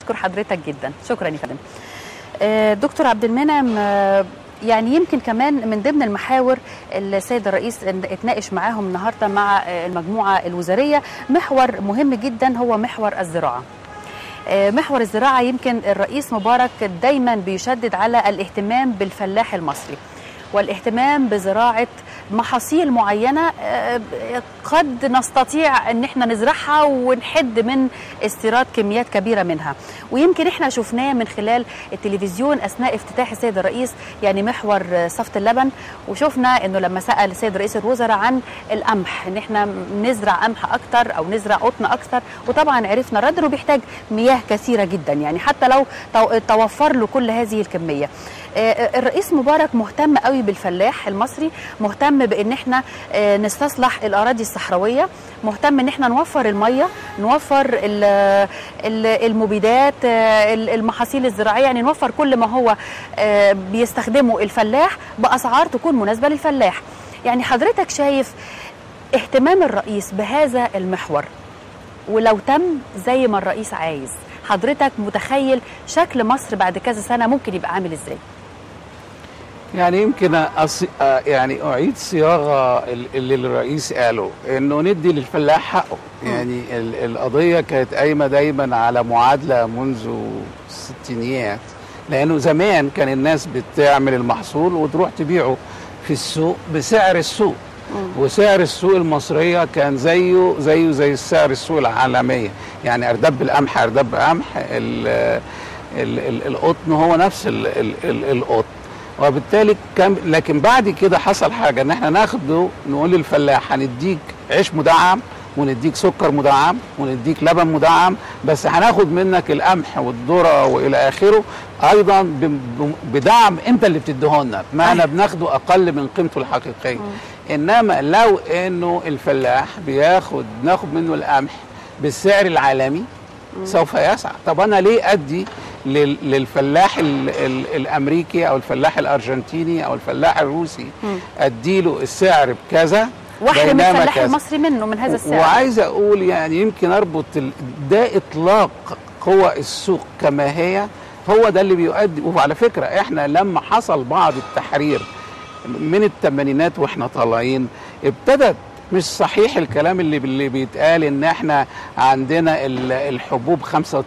اشكر حضرتك جدا شكرا يا فندم آه، دكتور عبد المنعم آه، يعني يمكن كمان من ضمن المحاور اللي السيد الرئيس اتناقش معاهم النهارده مع آه، المجموعه الوزاريه محور مهم جدا هو محور الزراعه آه، محور الزراعه يمكن الرئيس مبارك دايما بيشدد على الاهتمام بالفلاح المصري والاهتمام بزراعه محاصيل معينه آه، قد نستطيع ان احنا نزرعها ونحد من استيراد كميات كبيره منها ويمكن احنا شفناه من خلال التلفزيون اثناء افتتاح السيد الرئيس يعني محور آه، صفت اللبن وشفنا انه لما سال السيد رئيس الوزراء عن القمح ان احنا نزرع قمح اكتر او نزرع قطن اكتر وطبعا عرفنا الرد انه بيحتاج مياه كثيره جدا يعني حتى لو تو- توفر له كل هذه الكميه آه، الرئيس مبارك مهتم قوي بالفلاح المصري مهتم بان احنا آه، نستصلح الاراضي الصحراويه مهتم ان احنا نوفر الميه نوفر ال- ال- المبيدات آه، ال- المحاصيل الزراعيه يعني نوفر كل ما هو آه، بيستخدمه الفلاح باسعار تكون مناسبه للفلاح يعني حضرتك شايف اهتمام الرئيس بهذا المحور ولو تم زي ما الرئيس عايز حضرتك متخيل شكل مصر بعد كذا سنه ممكن يبقى عامل ازاي يعني يمكن أص... آه يعني اعيد صياغه ال- اللي الرئيس قاله انه ندي للفلاح حقه يعني ال... القضيه كانت قايمه دايما على معادله منذ الستينيات لانه زمان كان الناس بتعمل المحصول وتروح تبيعه في السوق بسعر السوق وسعر السوق المصريه كان زيه زيه زي سعر السوق العالميه يعني اردب القمح اردب قمح ال... ال... ال... القطن هو نفس ال... ال... ال... القطن وبالتالي كان لكن بعد كده حصل حاجه ان احنا ناخده نقول للفلاح هنديك عيش مدعم ونديك سكر مدعم ونديك لبن مدعم بس هناخد منك القمح والذره والى اخره ايضا ب- ب- بدعم انت اللي بتديهولنا ما انا بناخده اقل من قيمته الحقيقيه انما لو انه الفلاح بياخد ناخد منه القمح بالسعر العالمي سوف يسعى طب انا ليه ادي لل- للفلاح ال ال الامريكي او الفلاح الارجنتيني او الفلاح الروسي اديله السعر بكذا واحرم بينما الفلاح كذا. المصري منه من هذا السعر وعايز اقول يعني يمكن اربط ال- ده اطلاق قوى السوق كما هي هو ده اللي بيؤدي وعلى فكره احنا لما حصل بعض التحرير من الثمانينات واحنا طالعين ابتدت مش صحيح الكلام اللي اللي بيتقال ان احنا عندنا ال- الحبوب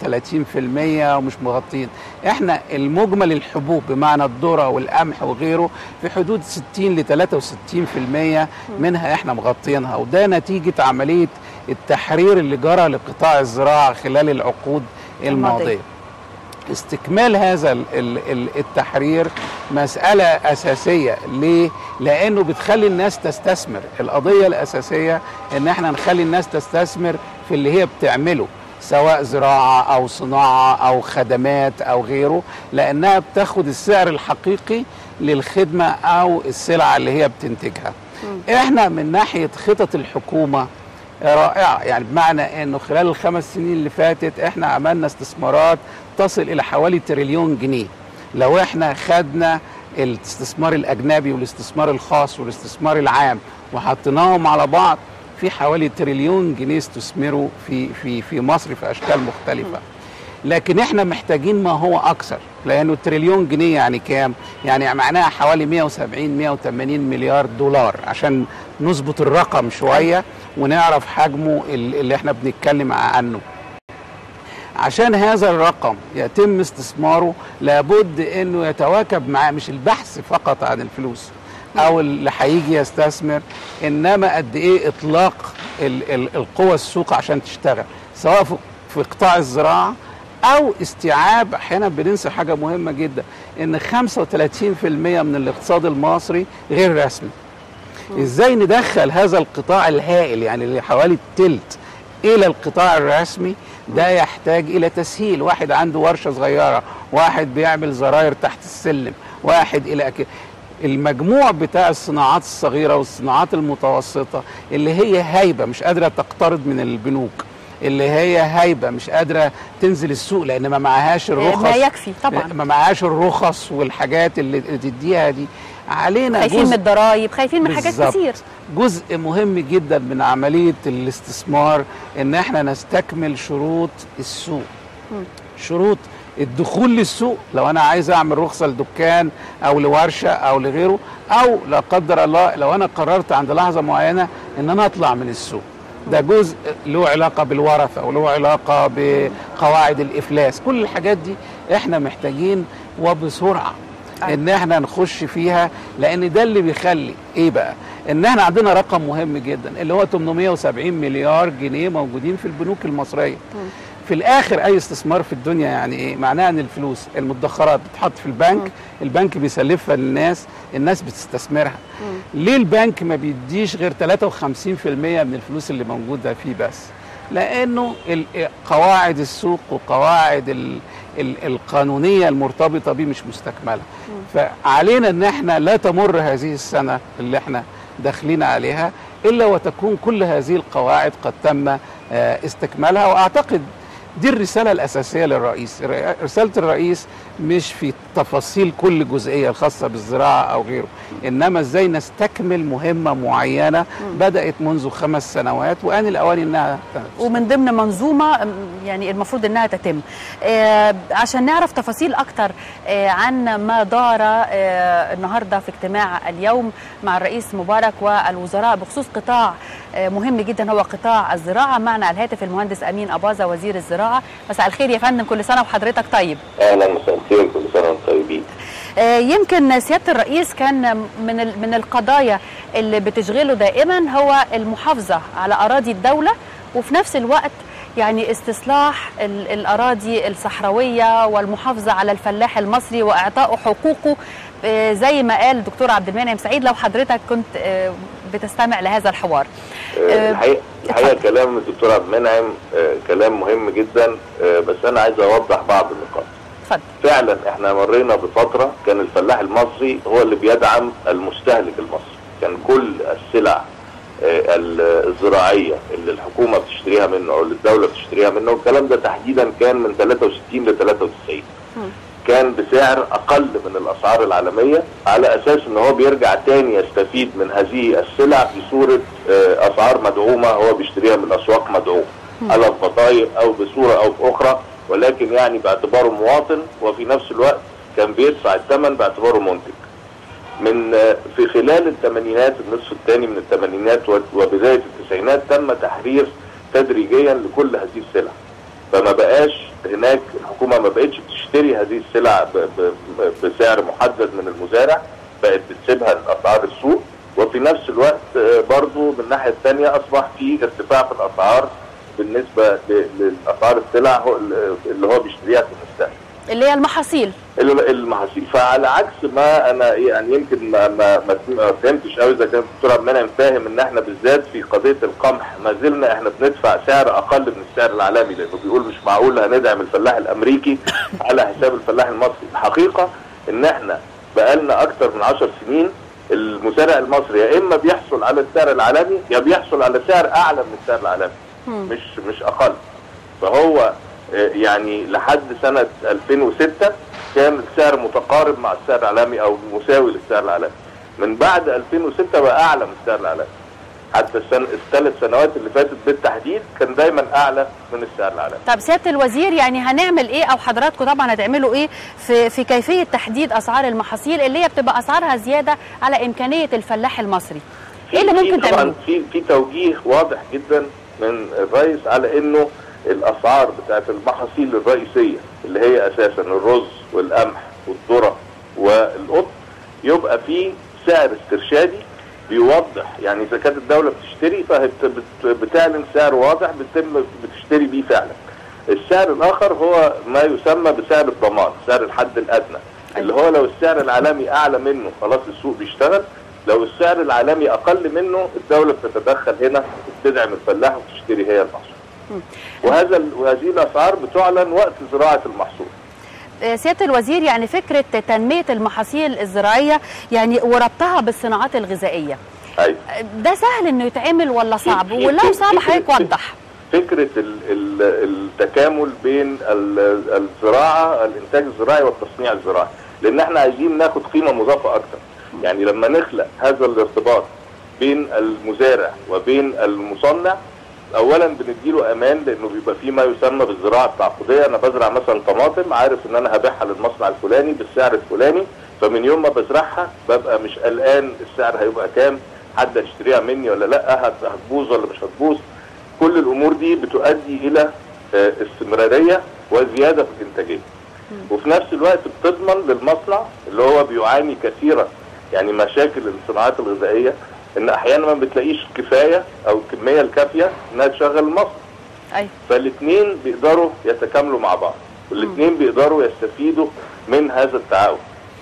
35% ومش مغطين احنا المجمل الحبوب بمعنى الذره والقمح وغيره في حدود 60 ل 63% منها احنا مغطينها وده نتيجه عمليه التحرير اللي جرى لقطاع الزراعه خلال العقود الماضية. الماضيه استكمال هذا ال- ال- ال- التحرير مسألة أساسية ليه؟ لأنه بتخلي الناس تستثمر القضية الأساسية إن احنا نخلي الناس تستثمر في اللي هي بتعمله سواء زراعة أو صناعة أو خدمات أو غيره لأنها بتاخد السعر الحقيقي للخدمة أو السلعة اللي هي بتنتجها احنا من ناحية خطط الحكومة رائعة يعني بمعنى انه خلال الخمس سنين اللي فاتت احنا عملنا استثمارات تصل الى حوالي تريليون جنيه لو احنا خدنا الاستثمار الاجنبي والاستثمار الخاص والاستثمار العام وحطيناهم على بعض في حوالي تريليون جنيه استثمروا في في في مصر في اشكال مختلفه لكن احنا محتاجين ما هو اكثر لانه التريليون جنيه يعني كام يعني معناها حوالي 170 180 مليار دولار عشان نظبط الرقم شويه ونعرف حجمه ال- اللي احنا بنتكلم عنه عشان هذا الرقم يتم استثماره لابد انه يتواكب معاه مش البحث فقط عن الفلوس او اللي هيجي يستثمر انما قد ايه اطلاق ال- ال- القوى السوق عشان تشتغل سواء في- في قطاع الزراعه او استيعاب احيانا بننسى حاجه مهمه جدا ان 35% من الاقتصاد المصري غير رسمي ازاي ندخل هذا القطاع الهائل يعني اللي حوالي التلت الى القطاع الرسمي ده يحتاج الى تسهيل واحد عنده ورشه صغيره واحد بيعمل زراير تحت السلم واحد الى كده المجموع بتاع الصناعات الصغيره والصناعات المتوسطه اللي هي هايبه مش قادره تقترض من البنوك اللي هي هايبه مش قادره تنزل السوق لان ما معهاش الرخص ما يكفي طبعا ما معهاش الرخص والحاجات اللي اللي تديها دي علينا خايفين من جزء الضرايب خايفين من حاجات بالظبط. كتير جزء مهم جدا من عمليه الاستثمار ان احنا نستكمل شروط السوق شروط الدخول للسوق لو انا عايز اعمل رخصه لدكان او لورشه او لغيره او لا قدر الله لو انا قررت عند لحظه معينه ان انا اطلع من السوق ده جزء له علاقه بالورثه وله علاقه بقواعد الافلاس كل الحاجات دي احنا محتاجين وبسرعه أيوة. ان احنا نخش فيها لان ده اللي بيخلي ايه بقى ان احنا عندنا رقم مهم جدا اللي هو 870 مليار جنيه موجودين في البنوك المصريه في الاخر اي استثمار في الدنيا يعني ايه معناها ان الفلوس المدخرات بتتحط في البنك البنك بيسلفها للناس الناس بتستثمرها ليه البنك ما بيديش غير 53% من الفلوس اللي موجوده فيه بس لانه ال- قواعد السوق وقواعد ال ال القانونيه المرتبطه بيه مش مستكمله فعلينا ان احنا لا تمر هذه السنه اللي احنا داخلين عليها الا وتكون كل هذه القواعد قد تم آه، استكمالها واعتقد دي الرساله الاساسيه للرئيس الر- رساله الرئيس مش في تفاصيل كل جزئيه الخاصه بالزراعه او غيره انما ازاي نستكمل مهمه معينه بدات منذ خمس سنوات وان الاوان انها ومن ضمن منظومه أم، يعني المفروض انها تتم آه، عشان نعرف تفاصيل اكتر آه، عن ما دار آه، النهارده في اجتماع اليوم مع الرئيس مبارك والوزراء بخصوص قطاع آه، مهم جدا هو قطاع الزراعه معنا على الهاتف المهندس امين اباظه وزير الزراعه مساء الخير يا فندم كل سنه وحضرتك طيب اهلا مساء الخير كل سنه وانتم طيبين آه، يمكن سياده الرئيس كان من ال- من القضايا اللي بتشغله دائما هو المحافظه على اراضي الدوله وفي نفس الوقت يعني استصلاح ال- الاراضي الصحراويه والمحافظه على الفلاح المصري واعطائه حقوقه آه، زي ما قال الدكتور عبد المنعم سعيد لو حضرتك كنت آه، بتستمع لهذا الحوار آه، الحقيقه الحقيقه اتفضل. كلام الدكتور عبد المنعم آه، كلام مهم جدا آه، بس انا عايز اوضح بعض النقاط اتفضل فعلا احنا مرينا بفتره كان الفلاح المصري هو اللي بيدعم المستهلك المصري كان كل السلع آه، ال- الزراعيه اللي الحكومه بتشتريها منه او اللي الدوله بتشتريها منه الكلام ده تحديدا كان من 63 ل 93 كان بسعر اقل من الاسعار العالميه على اساس ان هو بيرجع تاني يستفيد من هذه السلع في صوره آه، اسعار مدعومه هو بيشتريها من اسواق مدعومه على البطايق او بصوره او باخرى ولكن يعني باعتباره مواطن وفي نفس الوقت كان بيدفع الثمن باعتباره منتج. من آه، في خلال الثمانينات النصف الثاني من الثمانينات و- وبدايه التسعينات تم تحرير تدريجيا لكل هذه السلع. فما بقاش هناك الحكومه ما بقتش بتشتري هذه السلع ب- ب- ب- بسعر محدد من المزارع بقت بتسيبها لاسعار السوق وفي نفس الوقت آه، برضو من الناحيه الثانيه اصبح في ارتفاع في الاسعار بالنسبه ل- لاسعار السلع هو- اللي هو بيشتريها في المستهلك. اللي هي المحاصيل الم- المحاصيل فعلى عكس ما انا يعني يمكن ما ما ما ما فهمتش قوي اذا كان الدكتور عبد المنعم فاهم ان احنا بالذات في قضيه القمح ما زلنا احنا بندفع سعر اقل من السعر العالمي لانه بيقول مش معقول هندعم الفلاح الامريكي على حساب الفلاح المصري الحقيقه ان احنا بقالنا اكتر من 10 سنين المزارع المصري يا اما بيحصل على السعر العالمي يا بيحصل على سعر اعلى من السعر العالمي مش مش اقل فهو آه، يعني لحد سنة 2006 كان السعر متقارب مع السعر العالمي او مساوي للسعر العالمي من بعد 2006 بقى اعلى من السعر العالمي حتى السنة الثلاث سنوات اللي فاتت بالتحديد كان دايما اعلى من السعر العالمي طب سياده الوزير يعني هنعمل ايه او حضراتكم طبعا هتعملوا ايه في في كيفيه تحديد اسعار المحاصيل اللي هي بتبقى اسعارها زياده على امكانيه الفلاح المصري ايه اللي في- ممكن في طبعا تعملوه في في توجيه واضح جدا من الرئيس على انه الاسعار بتاعت المحاصيل الرئيسيه اللي هي اساسا الرز والقمح والذره والقطن يبقى في سعر استرشادي بيوضح يعني اذا كانت الدوله بتشتري فهي بت- بت- بتعلن سعر واضح بتتم بتشتري بيه فعلا. السعر الاخر هو ما يسمى بسعر الضمان، سعر الحد الادنى اللي هو لو السعر العالمي اعلى منه خلاص السوق بيشتغل لو السعر العالمي اقل منه الدوله بتتدخل هنا وبتدعم الفلاح وتشتري هي المحصول. وهذا ال- وهذه الاسعار بتعلن وقت زراعه المحصول. آه، سياده الوزير يعني فكره تنميه المحاصيل الزراعيه يعني وربطها بالصناعات الغذائيه ايوه آه، ده سهل انه يتعمل ولا صعب في- ولو في- صعب فكرة- حضرتك وضح فكره ال ال التكامل بين ال- الزراعه الانتاج الزراعي والتصنيع الزراعي لان احنا عايزين ناخد قيمه مضافه اكتر يعني لما نخلق هذا الارتباط بين المزارع وبين المصنع اولا بنديله امان لانه بيبقى فيه ما يسمى بالزراعه التعاقديه انا بزرع مثلا طماطم عارف ان انا هبيعها للمصنع الفلاني بالسعر الفلاني فمن يوم ما بزرعها ببقى مش قلقان السعر هيبقى كام حد هيشتريها مني ولا لا هت- هتبوظ ولا مش هتبوظ كل الامور دي بتؤدي الى آه، استمراريه وزياده في الانتاجيه وفي نفس الوقت بتضمن للمصنع اللي هو بيعاني كثيرا يعني مشاكل الصناعات الغذائيه ان احيانا ما بتلاقيش كفايه او الكميه الكافيه انها تشغل المصنع ايوه فالاثنين بيقدروا يتكاملوا مع بعض والاثنين بيقدروا يستفيدوا من هذا التعاون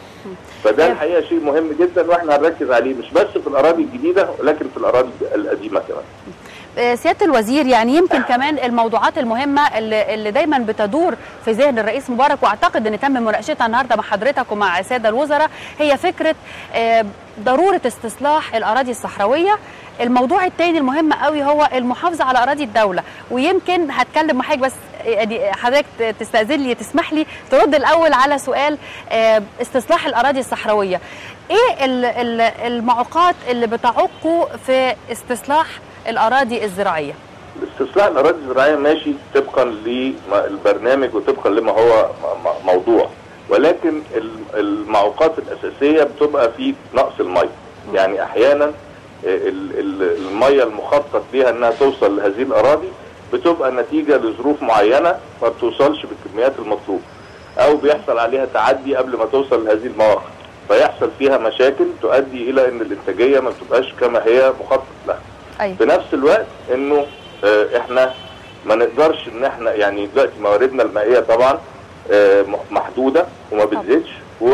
فده أيوة. الحقيقه شيء مهم جدا واحنا هنركز عليه مش بس في الاراضي الجديده ولكن في الاراضي القديمه كمان آه، سياده الوزير يعني يمكن كمان الموضوعات المهمه اللي, اللي دايما بتدور في ذهن الرئيس مبارك واعتقد ان تم مناقشتها النهارده مع حضرتك ومع الساده الوزراء هي فكره آه، ضروره استصلاح الاراضي الصحراويه الموضوع الثاني المهم قوي هو المحافظه على اراضي الدوله ويمكن هتكلم مع حضرتك بس يعني حضرتك تستاذن لي تسمح لي ترد الاول على سؤال آه، استصلاح الاراضي الصحراويه ايه ال- ال- المعوقات اللي بتعوقوا في استصلاح الاراضي الزراعيه استصلاح الاراضي الزراعيه ماشي طبقا للبرنامج وطبقا لما هو م- م- موضوع ولكن ال- المعوقات الاساسيه بتبقى في نقص الميه يعني احيانا ال- ال- الميه المخطط ليها انها توصل لهذه الاراضي بتبقى نتيجه لظروف معينه ما بتوصلش بالكميات المطلوبه او بيحصل عليها تعدي قبل ما توصل لهذه المواقع فيحصل فيها مشاكل تؤدي الى ان الانتاجيه ما بتبقاش كما هي مخطط لها ايوه في نفس الوقت انه آه، احنا ما نقدرش ان احنا يعني دلوقتي مواردنا المائيه طبعا آه، م- محدوده وما بتزيدش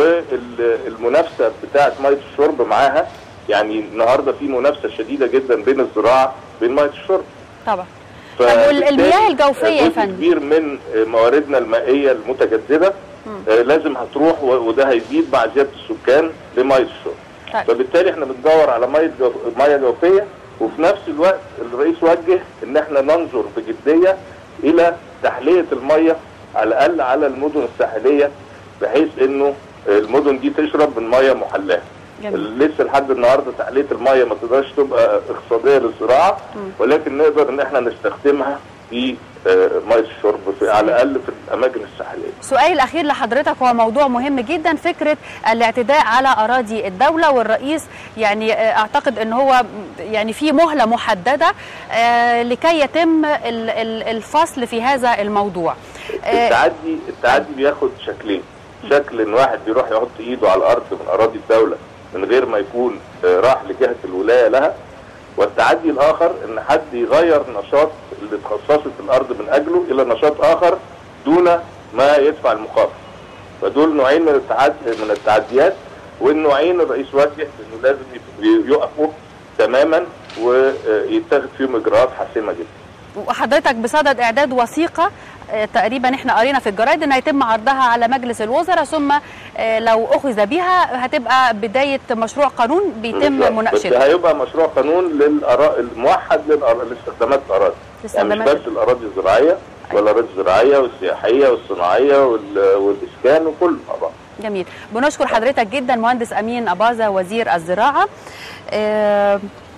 والمنافسه بتاعه ميه الشرب معاها يعني النهارده في منافسه شديده جدا بين الزراعه بين ميه الشرب طبعا طب والمياه الجوفية يا جزء فندم؟ كبير من آه، مواردنا المائيه المتجدده آه، لازم هتروح و- وده هيزيد مع زياده السكان لميه الشرب طيب. فبالتالي احنا بندور على ميه جو... ميه جوفيه وفي نفس الوقت الرئيس وجه ان احنا ننظر بجديه الى تحليه الميه على الاقل على المدن الساحليه بحيث انه المدن دي تشرب من ميه محلاه جميل. لسه لحد النهارده تحليه الميه ما تقدرش تبقى اقتصاديه للزراعه ولكن نقدر ان احنا نستخدمها في آه، ميه الشرب في على الاقل في الاماكن الساحليه سؤالي الاخير لحضرتك هو موضوع مهم جدا فكره الاعتداء على اراضي الدوله والرئيس يعني آه، اعتقد ان هو يعني في مهله محدده آه، لكي يتم ال- ال- الفصل في هذا الموضوع آه، التعدي التعدي بياخد شكلين شكل ان واحد بيروح يحط ايده على الارض من اراضي الدوله من غير ما يكون آه، راح لجهه الولايه لها والتعدي الاخر ان حد يغير نشاط اللي اتخصصت الارض من اجله الى نشاط اخر دون ما يدفع المقابل فدول نوعين من التعدي من التعديات والنوعين الرئيس وجه انه لازم يف- يقفوا تماما ويتخذ فيهم اجراءات حاسمه جدا وحضرتك بصدد اعداد وثيقه آه، تقريبا احنا قرينا في الجرايد ان هيتم عرضها على مجلس الوزراء ثم آه، لو اخذ بها هتبقى بدايه مشروع قانون بيتم بالظبط. بس مناقشته هيبقى مشروع قانون للأراء الموحد للأراء لاستخدامات الاراضي يعني مش لاستخدامات بس الاراضي الزراعيه والاراضي الزراعيه والسياحيه والصناعيه وال- والاسكان وكله مع بعض جميل بنشكر حضرتك جدا مهندس امين اباظه وزير الزراعه آه،